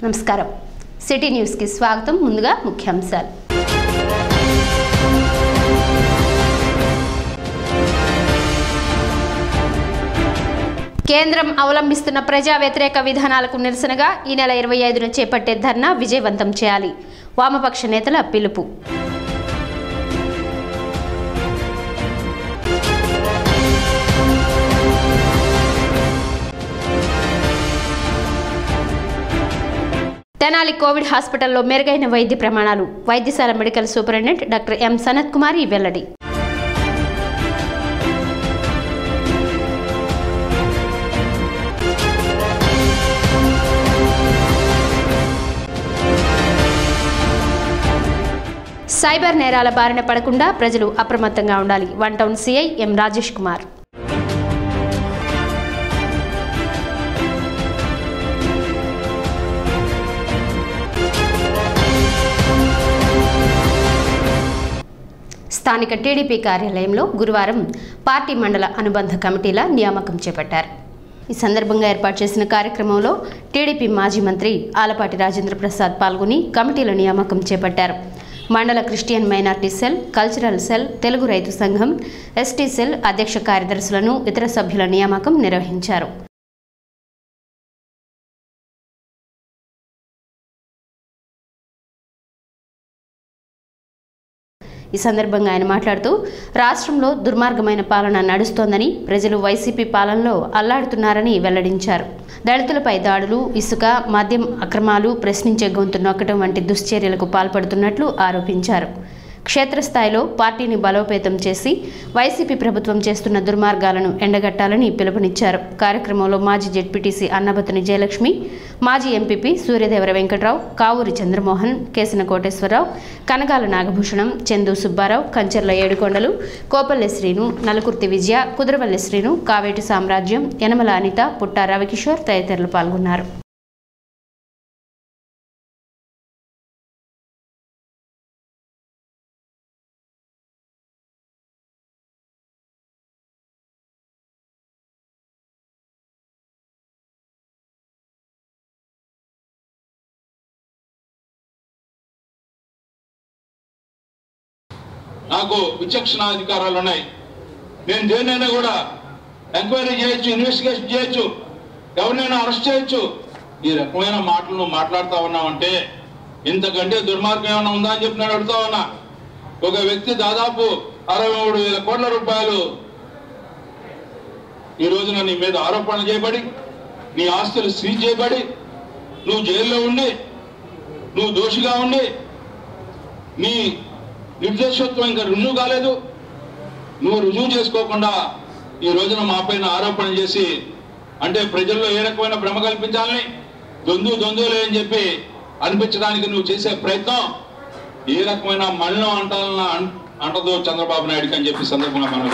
నమస్కారం సిటీ న్యూస్కి స్వాగతం ముందుగా ముఖ్యాంశాలు కేంద్రం అవలంబిస్తున్న ప్రజా వ్యతిరేక విధానాలకు నిరసనగా ఈ నెల ఇరవై ఐదున చేపట్టే ధర్నా విజయవంతం చేయాలి వామపక్ష నేతల పిలుపు తెనాలి కోవిడ్ హాస్పిటల్లో మెరుగైన వైద్య ప్రమాణాలు వైద్యశాల medical superintendent doctor M Sanath Kumari వెల్లడి సైబర్ నేరాల బారిన పడకుండా ప్రజలు అప్రమత్తంగా ఉండాలి one town CI M Rajesh Kumar స్థానిక టీడీపీ కార్యాలయంలో గురువారం పార్టీ మండల అనుబంధ కమిటీల నియామకం చేపట్టారు ఈ సందర్భంగా ఏర్పాటు చేసిన కార్యక్రమంలో టీడీపీ మాజీ మంత్రి ఆలపాటి రాజేంద్ర ప్రసాద్ పాల్గొని కమిటీల నియామకం చేపట్టారు మండల Christian minority cell cultural cell Telugu రైతు సంఘం ఎస్టీ సెల్ అధ్యక్ష కార్యదర్శులను ఇతర సభ్యుల నియామకం నిర్వహించారు ఈ సందర్భంగా ఆయన మాట్లాడుతూ రాష్ట్రంలో దుర్మార్గమైన పాలన నడుస్తోందని ప్రజలు వైసీపీ పాలనలో అల్లాడుతున్నారని వెల్లడించారు దళితులపై దాడులు ఇసుక మద్యం అక్రమాలు ప్రశ్నించే గొంతు నొక్కడం వంటి దుశ్చర్యలకు పాల్పడుతున్నట్లు ఆరోపించారు క్షేత్రస్థాయిలో పార్టీని బలోపేతం చేసి వైసీపీ ప్రభుత్వం చేస్తున్న దుర్మార్గాలను ఎండగట్టాలని పిలుపునిచ్చారు కార్యక్రమంలో మాజీ జెడ్పీటీసీ అన్నబతుని జయలక్ష్మి మాజీ ఎంపీపీ సూర్యదేవర వెంకట్రావు కావూరి చంద్రమోహన్ కేసిన కోటేశ్వరరావు కనగాల నాగభూషణం చందు సుబ్బారావు కంచర్ల ఏడుకొండలు కోపల్లె శ్రీను నలుకుర్తి విజయ కుదురవల్లి శ్రీను కావేటి సామ్రాజ్యం యనమల అనిత పుట్టా రవికిషోర్ తదితరులు పాల్గొన్నారు నాకు విచక్షణ అధికారాలు ఉన్నాయి నేను దేనైనా కూడా ఎంక్వైరీ చేయొచ్చు ఇన్వెస్టిగేషన్ చేయొచ్చు ఎవరినైనా అరెస్ట్ చేయొచ్చు ఈ రకమైన మాటలు నువ్వు మాట్లాడుతా ఉన్నావంటే ఇంతకంటే దుర్మార్గం ఏమైనా ఉందా అని చెప్పి నేను అడుగుతా ఉన్నా ఒక వ్యక్తి దాదాపు అరవై మూడు వేల కోట్ల రూపాయలు ఈ రోజున నీ మీద ఆరోపణలు చేయబడి నీ ఆస్తులు సీజ్ చేయబడి నువ్వు జైల్లో ఉండి నువ్వు దోషిగా ఉండి నీ నిర్దోషత్వం ఇంకా రుజువు కాలేదు నువ్వు రుజువు చేసుకోకుండా ఈ రోజున మా పైన ఆరోపణ చేసి అంటే ప్రజల్లో ఏ రకమైన భ్రమ కల్పించాలని దొందు దొందులే అని చెప్పి అనిపించడానికి నువ్వు చేసే ప్రయత్నం ఏ రకమైన మళ్ళం అంటాలన్న అన్- అంటదో చంద్రబాబు నాయుడుకి అని చెప్పి సందర్భంగా మనం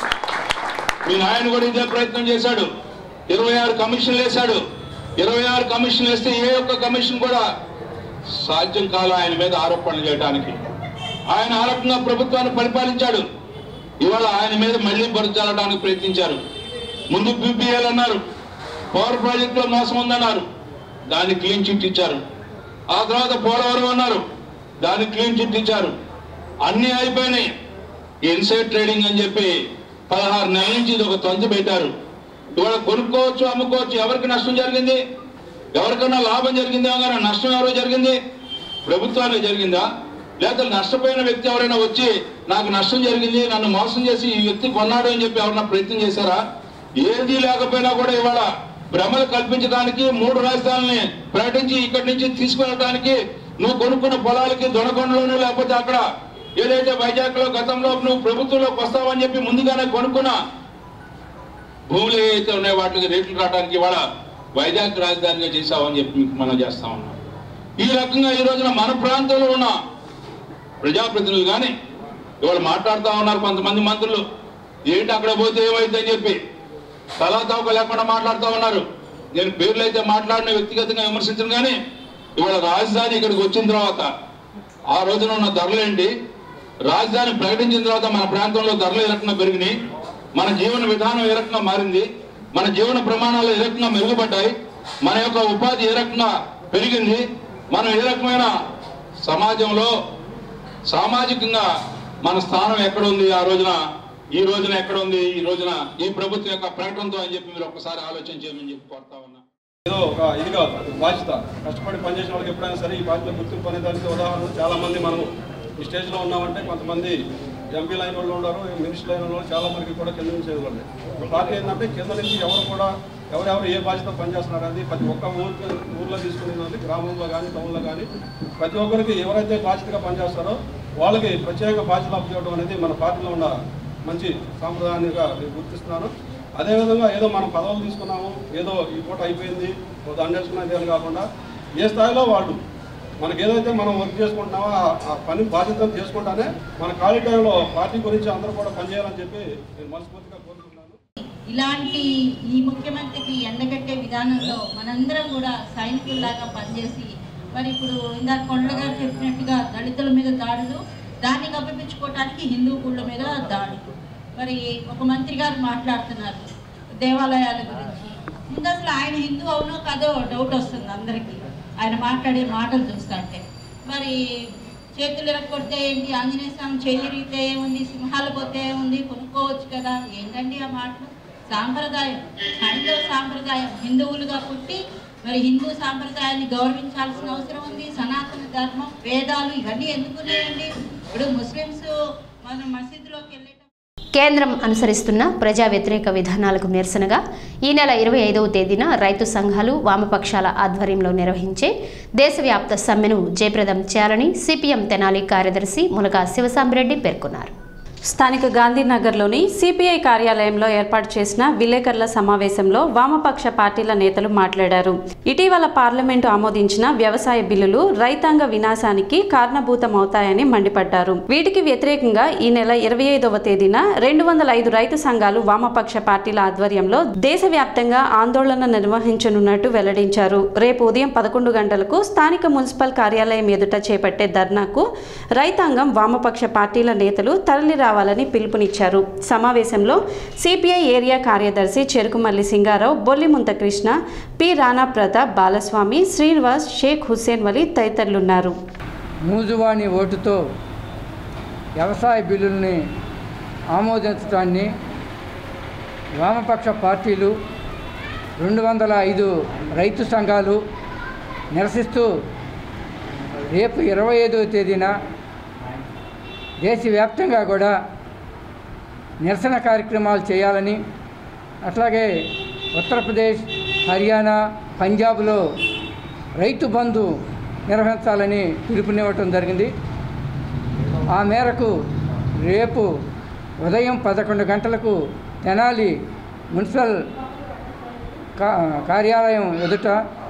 మీ నాయన కూడా ఇదే ప్రయత్నం చేశాడు ఇరవై ఆరు కమిషన్లు వేశాడు ఇరవై ఆరు కమిషన్లు వేస్తే ఏ ఒక్క కమిషన్ కూడా సాధ్యం కాల ఆయన మీద ఆరోపణలు చేయడానికి ఆయన ఆ రకంగా ప్రభుత్వాన్ని పరిపాలించాడు ఇవాళ ఆయన మీద మళ్ళీ బరుచాలడానికి ప్రయత్నించారు ముందు బీపీఎల్ అన్నారు పవర్ ప్రాజెక్ట్ లో మోసం ఉందన్నారు దాన్ని క్లీన్ చిట్ ఇచ్చారు ఆ తర్వాత పోలవరం అన్నారు దాన్ని క్లీన్ చిట్ ఇచ్చారు అన్ని అయిపోయినాయి ఇన్సైడ్ ట్రేడింగ్ అని చెప్పి పదహారు నెలల నుంచి ఇది ఒక తంతు పెట్టారు ఇవాళ కొనుక్కోవచ్చు అమ్ముకోవచ్చు ఎవరికి నష్టం జరిగింది ఎవరికైనా లాభం జరిగిందా కానీ నష్టం ఎవరో జరిగింది ప్రభుత్వానికి జరిగిందా లేదా నష్టపోయిన వ్యక్తి ఎవరైనా వచ్చి నాకు నష్టం జరిగింది నన్ను మోసం చేసి ఈ వ్యక్తి కొన్నాడు అని చెప్పి ఎవరైనా ప్రయత్నం చేశారా ఏది లేకపోయినా కూడా ఇవాళ భ్రమలు కల్పించడానికి మూడు రాజధానుల్ని ప్రకటించి ఇక్కడి నుంచి తీసుకువెళ్ళడానికి నువ్వు కొనుక్కున్న పొలాలకి దొనకొండలోనూ లేకపోతే అక్కడ ఏదైతే వైజాగ్ లో గతంలో నువ్వు ప్రభుత్వంలోకి వస్తావని చెప్పి ముందుగానే కొనుక్కున్నా భూములు ఏవైతే ఉన్నాయో వాటికి రేట్లు రావడానికి ఇవాళ వైజాగ్ రాజధానిగా చేశామని చెప్పి మీకు మనం చేస్తా ఉన్నాం ఈ రకంగా ఈ రోజున మన ప్రాంతంలో ఉన్న ప్రజాప్రతినిధులు కానీ ఇవాళ మాట్లాడుతూ ఉన్నారు కొంతమంది మంత్రులు ఏంటి అక్కడ పోతే ఏమైంది అని చెప్పి తలాతవక లేకుండా మాట్లాడుతూ ఉన్నారు నేను పేర్లు అయితే మాట్లాడిన వ్యక్తిగతంగా విమర్శించను కానీ ఇవాళ రాజధాని ఇక్కడికి వచ్చిన తర్వాత ఆ రోజున ఉన్న ధరలేంటి రాజధాని ప్రకటించిన తర్వాత మన ప్రాంతంలో ధరలు ఏ రకంగా పెరిగినాయి మన జీవన విధానం ఏ రకంగా మారింది మన జీవన ప్రమాణాలు ఏ రకంగా మెరుగుపడ్డాయి మన యొక్క ఉపాధి ఏ రకంగా పెరిగింది మనం ఏ రకమైన సమాజంలో సామాజికంగా మన స్థానం ఎక్కడ ఉంది ఆ రోజున ఈ రోజున ఎక్కడ ఉంది ఈ రోజున ఈ ప్రభుత్వం యొక్క ప్రకటనతో అని చెప్పి మీరు ఒక్కసారి ఆలోచన చేయమని చెప్పి కోరుతా ఉన్నా ఏదో ఒక ఇది కాదు ఒక బాధ్యత కష్టపడి పనిచేసిన వాళ్ళకి ఎప్పుడైనా సరే ఈ బాధ్యత గుర్తింపు అనే దానికి ఉదాహరణ చాలా మంది మనం ఈ స్టేజ్లో ఉన్నామంటే కొంతమంది ఎంపీ లైన్ వాళ్ళు ఉన్నారు మినిస్టర్ లైన్ వాళ్ళు చాలా మందికి కూడా కింద నుంచి వాళ్ళు ఒక పార్టీ ఏంటంటే కింద నుంచి ఎవరు కూడా ఎవరెవరు ఏ బాధ్యత పనిచేస్తున్నారు అది ప్రతి ఒక్క ఊరికి ఊర్లో తీసుకునేది గ్రామంలో కానీ టౌన్లో కానీ ప్రతి ఒక్కరికి ఎవరైతే బాధ్యతగా పనిచేస్తారో వాళ్ళకి ప్రత్యేక బాధ్యత అప్పచేయడం అనేది మన పార్టీలో ఉన్న మంచి సాంప్రదాయాన్నిగా నేను గుర్తిస్తున్నాను అదేవిధంగా ఏదో మనం పదవులు తీసుకున్నాము ఏదో ఈ పూట అయిపోయింది దండేసుకున్నది అని కాకుండా ఏ స్థాయిలో వాళ్ళు మనకి ఏదైతే మనం వర్క్ చేసుకుంటున్నామో ఆ- ఆ పని బాధ్యతలు చేసుకుంటానే మన ఖాళీ టైంలో పార్టీ గురించి అందరూ కూడా పనిచేయాలని చెప్పి నేను మనస్ఫూర్తిగా కోరుకుంటున్నాను ఇలాంటి ఈ ముఖ్యమంత్రికి ఎండగట్టే విధానంలో మనందరం కూడా సైనికుల్లాగా పనిచేసి మరి ఇప్పుడు ఇందాక కొండల గారు చెప్పినట్టుగా దళితుల మీద దాడులు దాన్ని కప్పిపించుకోవటానికి హిందూ గుళ్ళ మీద దాడులు మరి ఒక మంత్రి గారు మాట్లాడుతున్నారు దేవాలయాల గురించి ముందు అసలు ఆయన హిందూ అవునో కాదో డౌట్ వస్తుంది అందరికీ ఆయన మాట్లాడే మాటలు చూస్తుంటే మరి చేతులు ఎరగొడితే ఏంటి ఆంజనేయ స్వామి చెయ్యిరిగితే ఏముంది సింహాలు పోతే ఏముంది కొనుక్కోవచ్చు కదా ఏంటండి ఆ మాటలు సాంప్రదాయం హైందవ సాంప్రదాయం హిందువులుగా పుట్టి మరి హిందూ సాంప్రదాయాన్ని గౌరవించాల్సిన అవసరం ఉంది సనాతన ధర్మం వేదాలు ఇవన్నీ ఎందుకున్నాయండి ఇప్పుడు ముస్లిమ్స్ మన మసీదులోకి వెళ్ళేటప్పుడు కేంద్రం అనుసరిస్తున్న ప్రజా వ్యతిరేక విధానాలకు నిరసనగా ఈ నెల ఇరవై ఐదవ తేదీన రైతు సంఘాలు వామపక్షాల ఆధ్వర్యంలో నిర్వహించే దేశవ్యాప్త సమ్మెను జయప్రదం చేయాలని సిపిఎం తెనాలి కార్యదర్శి ములగా శివసాంబిరెడ్డి పేర్కొన్నారు స్థానిక గాంధీనగర్లోని సిపిఐ కార్యాలయంలో ఏర్పాటు చేసిన విలేకరుల సమావేశంలో వామపక్ష పార్టీల నేతలు మాట్లాడారు ఇటీవల పార్లమెంటు ఆమోదించిన వ్యవసాయ బిల్లులు రైతాంగ వినాశానికి కారణభూతమవుతాయని మండిపడ్డారు వీటికి వ్యతిరేకంగా ఈ నెల ఇరవై ఐదవ తేదీన రెండు వందల ఐదు రైతు సంఘాలు వామపక్ష పార్టీల ఆధ్వర్యంలో దేశవ్యాప్తంగా ఆందోళన నిర్వహించనున్నట్టు వెల్లడించారు రేపు ఉదయం పదకొండు గంటలకు స్థానిక మున్సిపల్ కార్యాలయం ఎదుట చేపట్టే ధర్నాకు రైతాంగం వామపక్ష పార్టీల నేతలు తరలి రావాలని పిలుపునిచ్చారు సమావేశంలో సిపిఐ ఏరియా కార్యదర్శి చెరుకుమల్లి సింగారావు బొల్లిముంత కృష్ణ పి రాణా ప్రతాప్ బాలస్వామి శ్రీనివాస్ షేక్ హుస్సేన్ వలి తదితరులున్నారు మూజువాణి ఓటుతో వ్యవసాయ బిల్లుల్ని ఆమోదించడాన్ని వామపక్ష పార్టీలు రెండు వందల ఐదు రైతు సంఘాలు నిరసిస్తూ రేపు ఇరవై ఐదవ తేదీన దేశవ్యాప్తంగా కూడా నిరసన కార్యక్రమాలు చేయాలని అట్లాగే ఉత్తరప్రదేశ్ హర్యానా పంజాబ్లో రైతు బంధు నిర్వహించాలని పిలుపునివ్వటం జరిగింది ఆ మేరకు రేపు ఉదయం పదకొండు గంటలకు తెనాలి మున్సిపల్ కా కార్యాలయం ఎదుట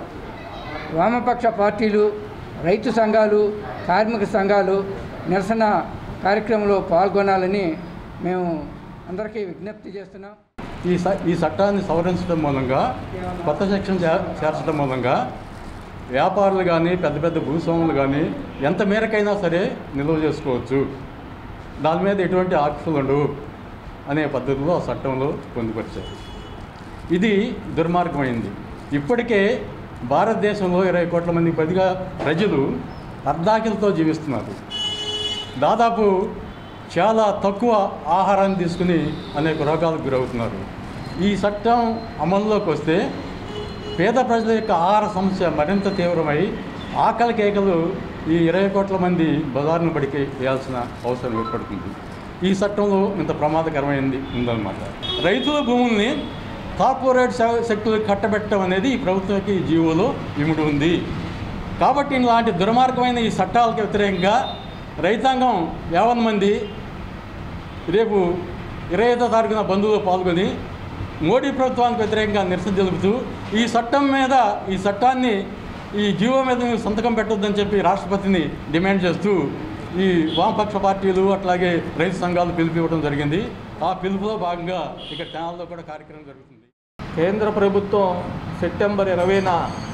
వామపక్ష పార్టీలు రైతు సంఘాలు కార్మిక సంఘాలు నిరసన కార్యక్రమంలో పాల్గొనాలని మేము అందరికీ విజ్ఞప్తి చేస్తున్నాం ఈ స- ఈ చట్టాన్ని సవరించడం మూలంగా కొత్త సెక్షన్ చే- చేర్చడం మూలంగా వ్యాపారులు కానీ పెద్ద పెద్ద భూస్వాములు కానీ ఎంత మేరకైనా సరే నిల్వ చేసుకోవచ్చు దాని మీద ఎటువంటి ఆంక్షలు ఉండవు అనే పద్ధతిలో ఆ చట్టంలో పొందుపరిచారు ఇది దుర్మార్గమైంది ఇప్పటికే భారతదేశంలో ఇరవై కోట్ల మందికి పదిగా ప్రజలు అర్ధాకిలతో జీవిస్తున్నారు దాదాపు చాలా తక్కువ ఆహారాన్ని తీసుకుని అనేక రోగాలకు గురవుతున్నారు ఈ చట్టం అమల్లోకి వస్తే పేద ప్రజల యొక్క ఆహార సమస్య మరింత తీవ్రమై ఆకలి కేకలు ఈ ఇరవై కోట్ల మంది బజారును పడికి వేయాల్సిన అవసరం ఏర్పడుతుంది ఈ చట్టంలో ఇంత ప్రమాదకరమైనది ఉందన్నమాట రైతుల భూముల్ని కార్పొరేట్ శ- శక్తులకు కట్టబెట్టడం అనేది ఈ ప్రభుత్వంకి ఈ జీవోలో ఇముడు ఉంది కాబట్టి ఇలాంటి దుర్మార్గమైన ఈ చట్టాలకు వ్యతిరేకంగా రైతాంగం యావన్ మంది రేపు ఇరవై ఐదో తారీఖున బంధువులు పాల్గొని మోడీ ప్రభుత్వానికి వ్యతిరేకంగా నిరసన తెలుపుతూ ఈ చట్టం మీద ఈ చట్టాన్ని ఈ జీవో మీద మీరు సంతకం పెట్టొద్దని చెప్పి రాష్ట్రపతిని డిమాండ్ చేస్తూ ఈ వామపక్ష పార్టీలు అట్లాగే రైతు సంఘాలు పిలుపు ఇవ్వడం జరిగింది ఆ పిలుపులో భాగంగా ఇక్కడ ఛానల్లో కూడా కార్యక్రమం జరుగుతుంది కేంద్ర ప్రభుత్వం సెప్టెంబర్ ఇరవైన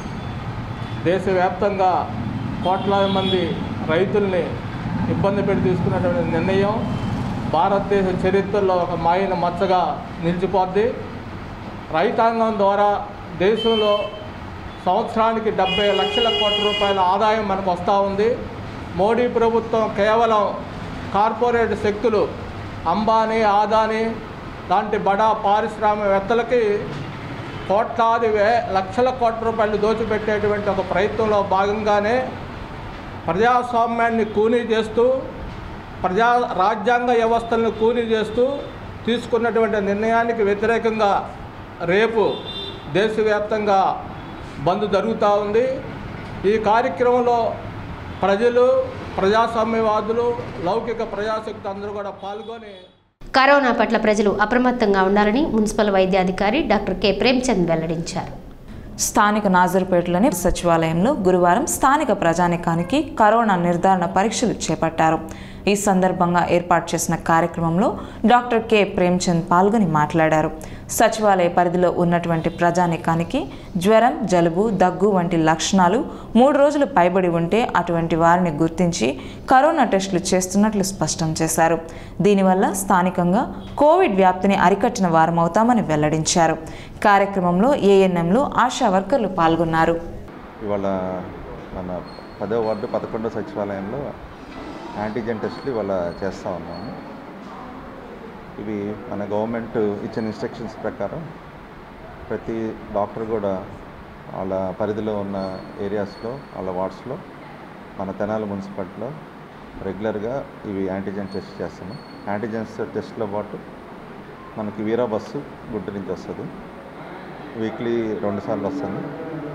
దేశవ్యాప్తంగా కోట్లాది మంది రైతుల్ని ఇబ్బంది పెట్టి తీసుకున్నటువంటి నిర్ణయం భారతదేశ చరిత్రలో ఒక మాయన మచ్చగా నిలిచిపోద్ది రైతాంగం ద్వారా దేశంలో సంవత్సరానికి డెబ్బై లక్షల కోట్ల రూపాయల ఆదాయం మనకు వస్తూ ఉంది మోడీ ప్రభుత్వం కేవలం కార్పొరేట్ శక్తులు అంబానీ ఆదానీ లాంటి బడా పారిశ్రామికవేత్తలకి కోట్లాది వే లక్షల కోట్ల రూపాయలు దోచిపెట్టేటువంటి ఒక ప్రయత్నంలో భాగంగానే ప్రజాస్వామ్యాన్ని కూనీ చేస్తూ ప్రజా రాజ్యాంగ వ్యవస్థలను కూనీ చేస్తూ తీసుకున్నటువంటి నిర్ణయానికి వ్యతిరేకంగా రేపు దేశవ్యాప్తంగా బంద్ జరుగుతూ ఉంది ఈ కార్యక్రమంలో ప్రజలు ప్రజాస్వామ్యవాదులు లౌకిక ప్రజాశక్తి అందరూ కూడా పాల్గొని కరోనా పట్ల ప్రజలు అప్రమత్తంగా ఉండాలని మున్సిపల్ వైద్యాధికారి డాక్టర్ కె ప్రేమ్చంద్ వెల్లడించారు స్థానిక నాజర్పేటలోని సచివాలయంలో గురువారం స్థానిక ప్రజానికానికి కరోనా నిర్ధారణ పరీక్షలు చేపట్టారు ఈ సందర్భంగా ఏర్పాటు చేసిన కార్యక్రమంలో డాక్టర్ కె ప్రేమ్చంద్ పాల్గొని మాట్లాడారు సచివాలయ పరిధిలో ఉన్నటువంటి ప్రజానికానికి జ్వరం జలుబు దగ్గు వంటి లక్షణాలు మూడు రోజులు పైబడి ఉంటే అటువంటి వారిని గుర్తించి కరోనా టెస్టులు చేస్తున్నట్లు స్పష్టం చేశారు దీనివల్ల స్థానికంగా కోవిడ్ వ్యాప్తిని అరికట్టిన వారమవుతామని వెల్లడించారు కార్యక్రమంలో ఏఎన్ఎంలు ఆశా వర్కర్లు పాల్గొన్నారు ఇవాళ మన పదో వార్డు పదకొండో సచివాలయంలో యాంటీజెన్ టెస్ట్లు ఇవాళ చేస్తూ ఉన్నాము ఇవి మన గవర్నమెంట్ ఇచ్చిన ఇన్స్ట్రక్షన్స్ ప్రకారం ప్రతి డాక్టర్ కూడా వాళ్ళ పరిధిలో ఉన్న ఏరియాస్లో వాళ్ళ వార్డ్స్లో మన తెనాలి మున్సిపాలిటీలో రెగ్యులర్గా ఇవి యాంటీజెన్ టెస్ట్ చేస్తాము యాంటీజెన్స్ టెస్ట్లో పాటు మనకి వీరా బస్సు గుంటూరు నుంచి వస్తుంది వీక్లీ రెండుసార్లు వస్తుంది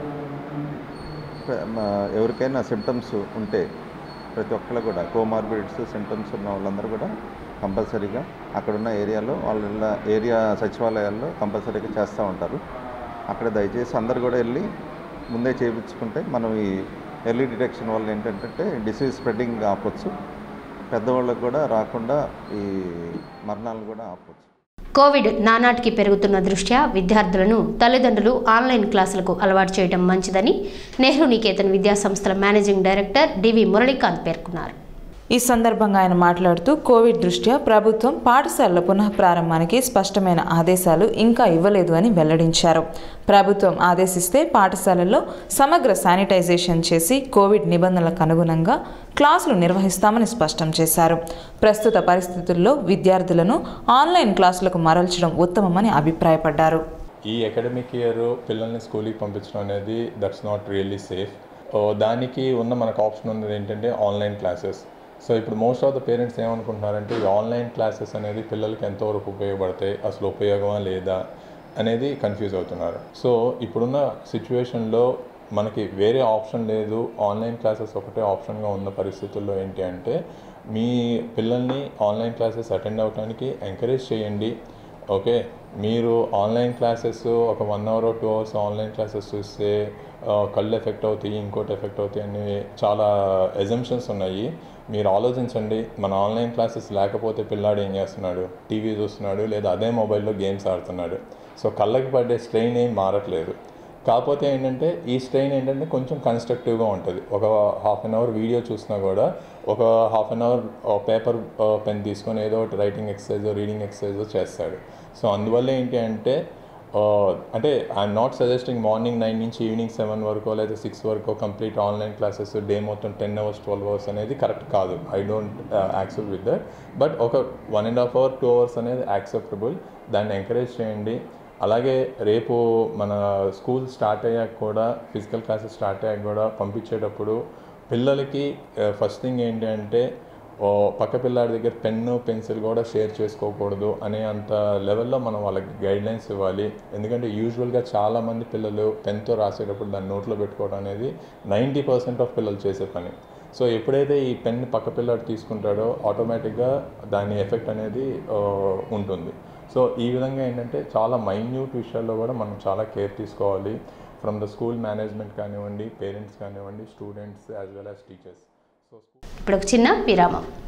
ప్ర- మా- ఎవరికైనా సిమ్టమ్స్ ఉంటే ప్రతి ఒక్కళ్ళు కూడా కోమార్బిడిడ్స్ సిమ్టమ్స్ ఉన్న వాళ్ళందరూ కూడా కంపల్సరీగా అక్కడున్న ఏరియాలో వాళ్ళ ఏరియా సచివాలయాల్లో కంపల్సరీగా చేస్తూ ఉంటారు అక్కడ దయచేసి అందరు కూడా వెళ్ళి ముందే చేయించుకుంటే మనం ఈ ఎర్లీ డిటెక్షన్ వల్ల ఏంటంటే డిసీజ్ స్ప్రెడ్డింగ్ ఆపొచ్చు పెద్దవాళ్ళకు కూడా రాకుండా ఈ మరణాలు కూడా ఆపొచ్చు కోవిడ్ నానాటికి పెరుగుతున్న దృష్ట్యా విద్యార్థులను తల్లిదండ్రులు ఆన్లైన్ క్లాసులకు అలవాటు చేయడం మంచిదని నెహ్రూ నికేతన్ విద్యాసంస్థల మేనేజింగ్ డైరెక్టర్ డివి మురళీకాంత్ పేర్కొన్నారు ఈ సందర్భంగా ఆయన మాట్లాడుతూ కోవిడ్ దృష్ట్యా ప్రభుత్వం పాఠశాలల పునః ప్రారంభానికి స్పష్టమైన ఆదేశాలు ఇంకా ఇవ్వలేదు అని వెల్లడించారు ప్రభుత్వం ఆదేశిస్తే పాఠశాలల్లో సమగ్ర శానిటైజేషన్ చేసి కోవిడ్ నిబంధనలకు అనుగుణంగా క్లాసులు నిర్వహిస్తామని స్పష్టం చేశారు ప్రస్తుత పరిస్థితుల్లో విద్యార్థులను ఆన్లైన్ క్లాసులకు మరల్చడం ఉత్తమమని అభిప్రాయపడ్డారు ఈ అకాడమిక్ ఇయర్ పిల్లల్ని స్కూల్కి పంపించడం అనేది దట్స్ నాట్ రియల్లీ సేఫ్ దానికి ఉన్న మనకు ఆప్షన్ ఉన్నది ఏంటంటే ఆన్లైన్ క్లాసెస్ సో ఇప్పుడు మోస్ట్ ఆఫ్ ద పేరెంట్స్ ఏమనుకుంటున్నారంటే ఈ ఆన్లైన్ క్లాసెస్ అనేది పిల్లలకి ఎంతవరకు ఉపయోగపడతాయి అసలు ఉపయోగమా లేదా అనేది కన్ఫ్యూజ్ అవుతున్నారు సో ఇప్పుడున్న సిచ్యువేషన్లో మనకి వేరే ఆప్షన్ లేదు ఆన్లైన్ క్లాసెస్ ఒకటే ఆప్షన్గా ఉన్న పరిస్థితుల్లో ఏంటి అంటే మీ పిల్లల్ని ఆన్లైన్ క్లాసెస్ అటెండ్ అవ్వడానికి ఎంకరేజ్ చేయండి ఓకే మీరు ఆన్లైన్ క్లాసెస్ ఒక one hour two hours online classes చూస్తే ఆ, కళ్ళు ఎఫెక్ట్ అవుతాయి ఇంకోటి ఎఫెక్ట్ అవుతాయి అని చాలా ఎజంప్షన్స్ ఉన్నాయి మీరు ఆలోచించండి మన ఆన్లైన్ క్లాసెస్ లేకపోతే పిల్లాడు ఏం చేస్తున్నాడు టీవీ చూస్తున్నాడు లేదా అదే మొబైల్లో గేమ్స్ ఆడుతున్నాడు సో కళ్ళకి పడ్డే స్ట్రెయిన్ ఏం మారట్లేదు కాకపోతే ఏంటంటే ఈ స్ట్రెయిన్ ఏంటంటే కొంచెం కన్స్ట్రక్టివ్గా ఉంటుంది ఒక హాఫ్ అన్ అవర్ వీడియో చూసినా కూడా ఒక half an hour paper pen తీసుకొని ఏదో ఒకటి రైటింగ్ ఎక్సర్సైజ్ రీడింగ్ ఎక్సర్సైజ్ చేస్తాడు సో అందువల్ల ఏంటి అంటే ఆ, అంటే I'm not suggesting morning nine నుంచి ఈవినింగ్ సెవెన్ వరకు లేదా సిక్స్ వరకు కంప్లీట్ ఆన్లైన్ క్లాసెస్ డే మొత్తం టెన్ అవర్స్ ట్వెల్వ్ అవర్స్ అనేది కరెక్ట్ కాదు I don't accept with that but ఒక one and half hour two hours అనేది యాక్సెప్టబుల్ దాన్ని ఎంకరేజ్ చేయండి అలాగే రేపు మన స్కూల్ స్టార్ట్ అయ్యాక కూడా ఫిజికల్ క్లాసెస్ స్టార్ట్ అయ్యాక కూడా పంపించేటప్పుడు పిల్లలకి ఫస్ట్ థింగ్ ఏంటి అంటే ఓ పక్క పిల్లాడి దగ్గర పెన్ను పెన్సిల్ కూడా షేర్ చేసుకోకూడదు అనే అంత లెవెల్లో మనం వాళ్ళకి గైడ్లైన్స్ ఇవ్వాలి ఎందుకంటే యూజువల్గా చాలామంది పిల్లలు పెన్తో రాసేటప్పుడు దాన్ని నోట్లో పెట్టుకోవడం అనేది నైంటీ పర్సెంట్ ఆఫ్ పిల్లలు చేసే పని సో ఎప్పుడైతే ఈ పెన్ పక్క పిల్లాడు తీసుకుంటాడో ఆటోమేటిక్గా దాని ఎఫెక్ట్ అనేది ఆ, ఉంటుంది సో ఈ విధంగా ఏంటంటే చాలా మైన్యూట్ విషయాల్లో కూడా మనం చాలా కేర్ తీసుకోవాలి ఫ్రమ్ ద స్కూల్ మేనేజ్మెంట్ కానివ్వండి పేరెంట్స్ కానివ్వండి students as well as teachers ఇప్పుడు ఒక చిన్న విరామం